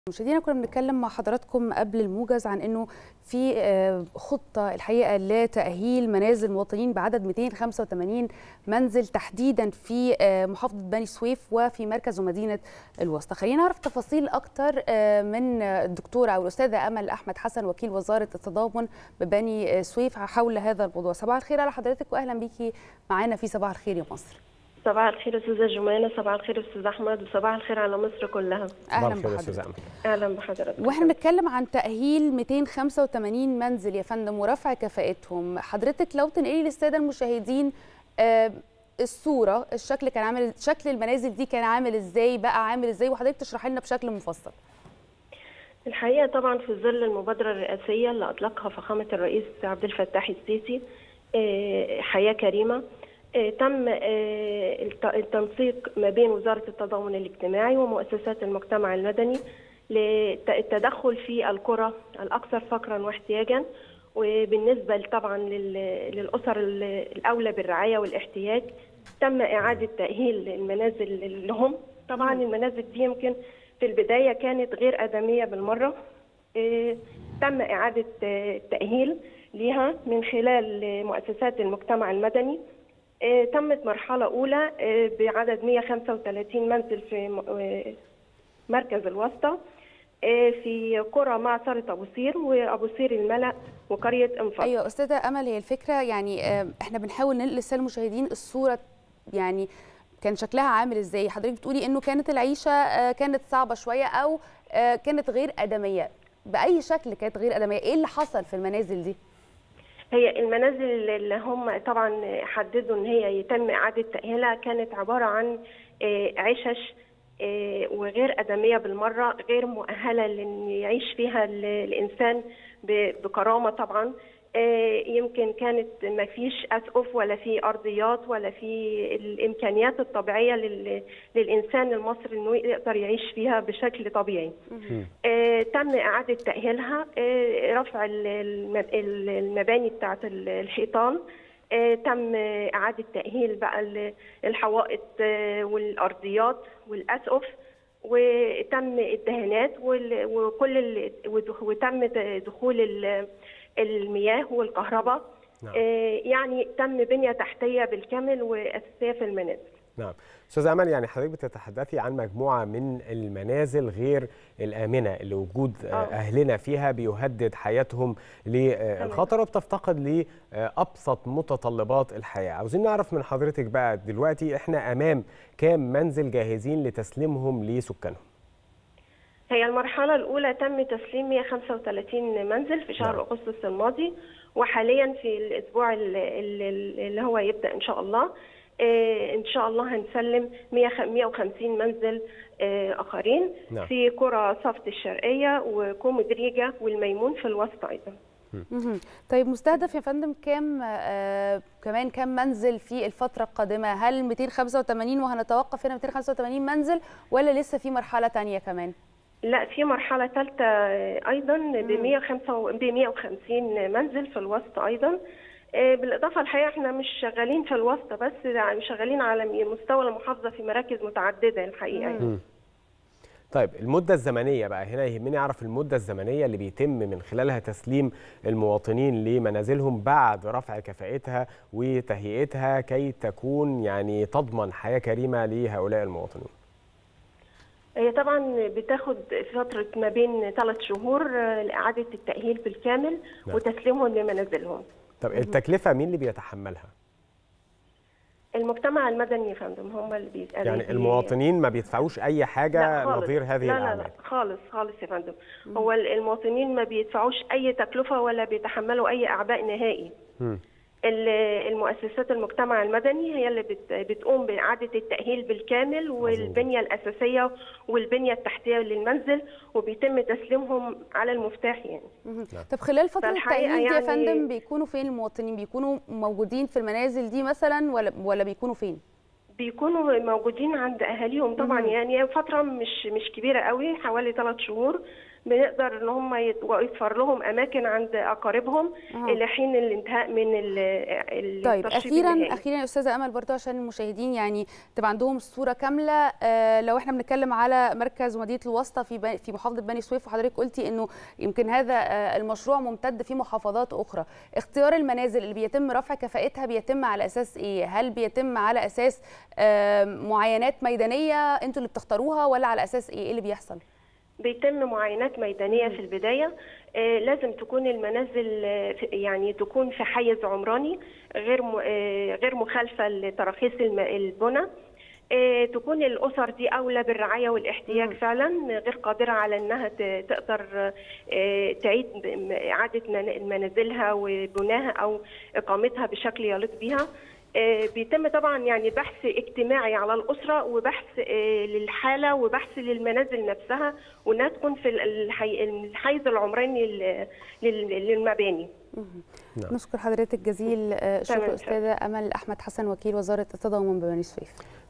مشاهدينا كنا بنتكلم مع حضراتكم قبل الموجز عن انه في خطه الحقيقه لتاهيل منازل المواطنين بعدد 285 منزل تحديدا في محافظه بني سويف وفي مركز ومدينه الوسطى خلينا نعرف تفاصيل اكتر من الدكتوره او الاستاذه امل احمد حسن وكيل وزاره التضامن ببني سويف حول هذا الموضوع صباح الخير على حضرتك واهلا بيكي معانا في صباح الخير يا مصر صباح الخير استاذه جمانه صباح الخير استاذ احمد وصباح الخير على مصر كلها اهلا بحضرتك اهلا بحضرتك واحنا بنتكلم عن تاهيل 285 منزل يا فندم ورفع كفاءتهم حضرتك لو تنقلي للساده المشاهدين آه الصوره الشكل كان عامل شكل المنازل دي كان عامل ازاي بقى عامل ازاي وحضرتك تشرحي لنا بشكل مفصل الحقيقه طبعا في ظل المبادره الرئاسيه اللي اطلقها فخامه الرئيس عبد الفتاح السيسي آه حياه كريمه تم التنسيق ما بين وزارة التضامن الاجتماعي ومؤسسات المجتمع المدني للتدخل في القرى الأكثر فقرا واحتياجا وبالنسبة طبعا للأسر الأولى بالرعاية والاحتياج تم إعادة تأهيل المنازل لهم طبعا المنازل دي يمكن في البداية كانت غير آدمية بالمرة تم إعادة تأهيل ليها من خلال مؤسسات المجتمع المدني تمت مرحلة أولى بعدد 135 منزل في مركز الوسطى في قرى معصرة أبو سير وأبو سير الملأ وقرية انفض أيوة أستاذة أمل هي الفكرة يعني إحنا بنحاول ننقل للسادة المشاهدين الصورة يعني كان شكلها عامل إزاي حضرتك بتقولي إنه كانت العيشة كانت صعبة شوية أو كانت غير آدمية بأي شكل كانت غير آدمية إيه اللي حصل في المنازل دي؟ هي المنازل اللي هم طبعا حددوا ان هي يتم اعاده تاهيلها كانت عباره عن عشش وغير ادميه بالمره غير مؤهله لان يعيش فيها الانسان بكرامه طبعا يمكن كانت ما فيش اسقف ولا في ارضيات ولا في الامكانيات الطبيعيه للانسان المصري انه يقدر يعيش فيها بشكل طبيعي. تم اعاده تاهيلها رفع المباني بتاعه الحيطان تم اعاده تاهيل بقى الحوائط والارضيات والاسقف وتم الدهانات وكل وتم دخول المياه والكهرباء نعم. آه يعني تم بنيه تحتيه بالكامل واساسيه في المنازل نعم استاذه امل يعني حضرتك بتتحدثي عن مجموعه من المنازل غير الامنه اللي وجود أوه. اهلنا فيها بيهدد حياتهم للخطر وبتفتقد لابسط متطلبات الحياه عاوزين نعرف من حضرتك بقى دلوقتي احنا امام كام منزل جاهزين لتسليمهم لسكانهم هي المرحلة الأولى تم تسليم 135 منزل في شهر أغسطس الماضي وحاليا في الأسبوع اللي هو يبدأ إن شاء الله إن شاء الله هنسلم 150 منزل آخرين نعم. في قرى صفت الشرقية وكومدريجة والميمون في الوسط أيضا طيب مستهدف يا فندم كام آه كمان كام منزل في الفتره القادمه هل 285 وهنتوقف هنا 285 منزل ولا لسه في مرحله ثانيه كمان لا في مرحله ثالثه ايضا ب 150 منزل في الوسط ايضا بالاضافه الحقيقه احنا مش شغالين في الوسط بس يعني شغالين على مستوى المحافظه في مراكز متعدده الحقيقه يعني. طيب المدة الزمنية بقى هنا يهمني أعرف المدة الزمنية اللي بيتم من خلالها تسليم المواطنين لمنازلهم بعد رفع كفاءتها وتهيئتها كي تكون يعني تضمن حياة كريمة لهؤلاء المواطنين. هي طبعا بتاخد فترة ما بين ثلاث شهور لإعادة التأهيل بالكامل نعم. وتسليمهم لمنازلهم. طب التكلفة مين اللي بيتحملها؟ المجتمع المدني يا فندم هم اللي بيسألوا يعني المواطنين ما بيدفعوش أي حاجة نظير هذه لا الأعمال؟ لا لا خالص خالص يا فندم هو المواطنين ما بيدفعوش أي تكلفة ولا بيتحملوا أي أعباء نهائي. م. المؤسسات المجتمع المدني هي اللي بتقوم بإعادة التأهيل بالكامل والبنية الأساسية والبنية التحتية للمنزل وبيتم تسليمهم على المفتاح يعني. طب خلال فترة التأهيل دي يعني يا فندم بيكونوا فين المواطنين؟ بيكونوا موجودين في المنازل دي مثلا ولا ولا بيكونوا فين؟ بيكونوا موجودين عند اهاليهم طبعا مم. يعني فتره مش مش كبيره قوي حوالي ثلاث شهور بنقدر ان هم يتوفر لهم اماكن عند اقاربهم آه. لحين الانتهاء من ال- ال- طيب التشطيب اخيرا النهائي. اخيرا يا استاذه امل برضه عشان المشاهدين يعني تبقى عندهم الصوره كامله آه لو احنا بنتكلم على مركز ومدينه الوسطى في بني- في محافظه بني سويف وحضرتك قلتي انه يمكن هذا آه المشروع ممتد في محافظات اخرى اختيار المنازل اللي بيتم رفع كفاءتها بيتم على اساس ايه هل بيتم على اساس آه معاينات ميدانيه انتوا اللي بتختاروها ولا على اساس ايه ايه اللي بيحصل بيتم معاينات ميدانيه في البدايه آه، لازم تكون المنازل آه، في- يعني تكون في حيز عمراني غير م- آه، غير مخالفه لتراخيص الم- البنى آه، تكون الاسر دي اولى بالرعايه والاحتياج فعلا غير قادره على انها ت- تقدر آه، تعيد ب- اعاده من- منازلها وبناها او اقامتها بشكل يليق بها آه، بيتم طبعا يعني بحث اجتماعي على الاسره وبحث آه، للحاله وبحث للمنازل نفسها وانها تكون في الحي- الحيز العمراني لل- لل- للمباني نعم. نشكر حضرتك جزيل آه، تمام، شكر شكرا. استاذه امل احمد حسن وكيل وزاره التضامن ببني سويف